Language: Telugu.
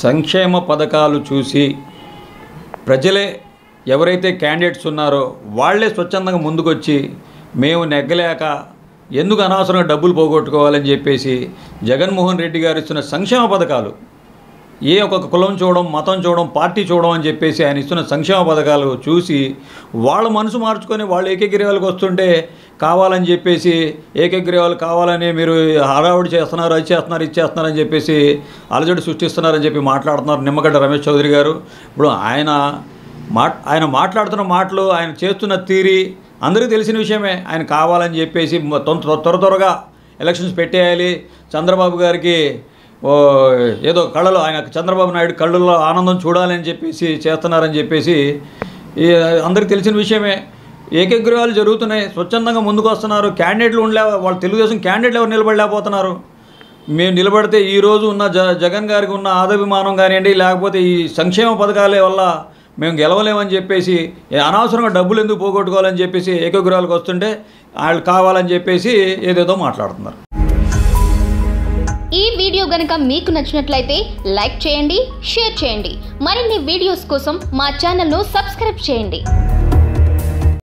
సంక్షేమ పథకాలు చూసి ప్రజలే ఎవరైతే క్యాండిడేట్స్ ఉన్నారో వాళ్ళే స్వచ్ఛందంగా ముందుకొచ్చి మేము నెగ్గలేక ఎందుకు అనవసరంగా డబ్బులు పోగొట్టుకోవాలని చెప్పేసి జగన్మోహన్ రెడ్డి గారు ఇస్తున్న సంక్షేమ పథకాలు ఏ ఒక్కొక్క కులం చూడడం మతం చూడడం పార్టీ చూడడం అని చెప్పేసి ఆయన ఇస్తున్న సంక్షేమ పథకాలు చూసి వాళ్ళ మనసు మార్చుకొని వాళ్ళు ఏకగ్రీవాలకు వస్తుంటే కావాలని చెప్పేసి ఏకగ్రీవాలు కావాలని మీరు హడావుడి చేస్తున్నారు అది చేస్తున్నారు ఇది చేస్తున్నారు అని చెప్పేసి అలజడి సృష్టిస్తున్నారని చెప్పి మాట్లాడుతున్నారు నిమ్మగడ్డ రమేష్ చౌదరి గారు ఇప్పుడు ఆయన మా ఆయన మాట్లాడుతున్న మాటలు ఆయన చేస్తున్న తీరి అందరికీ తెలిసిన విషయమే ఆయన కావాలని చెప్పేసి మొ- తొంద- త్వర త్వరగా ఎలక్షన్స్ పెట్టేయాలి చంద్రబాబు గారికి ఓ ఏదో కళ్ళలో ఆయన చంద్రబాబు నాయుడు కళ్ళల్లో ఆనందం చూడాలని చెప్పేసి చేస్తున్నారని చెప్పేసి ఈ అందరికీ తెలిసిన విషయమే ఏకగ్రీవాలు జరుగుతున్నాయి స్వచ్ఛందంగా ముందుకు వస్తున్నారు క్యాండిడేట్లు ఉండలే వాళ్ళు తెలుగుదేశం క్యాండిడేట్లు ఎవరు నిలబడలేకపోతున్నారు మేము నిలబడితే ఈ రోజు ఉన్న జ జగన్ గారికి ఉన్న ఆదభిమానం కానివ్వండి లేకపోతే ఈ సంక్షేమ పథకాల వల్ల మేము గెలవలేమని చెప్పేసి ఏ అనవసరంగా డబ్బులు ఎందుకు పోగొట్టుకోవాలని చెప్పేసి ఏకగ్రహాలకు వస్తుంటే వాళ్ళు కావాలని చెప్పేసి ఏదేదో మాట్లాడుతున్నారు ఈ వీడియో గనక మీకు నచ్చినట్లయితే లైక్ చేయండి షేర్ చేయండి మరిన్ని వీడియోస్ కోసం మా ఛానల్ను సబ్స్క్రైబ్ చేయండి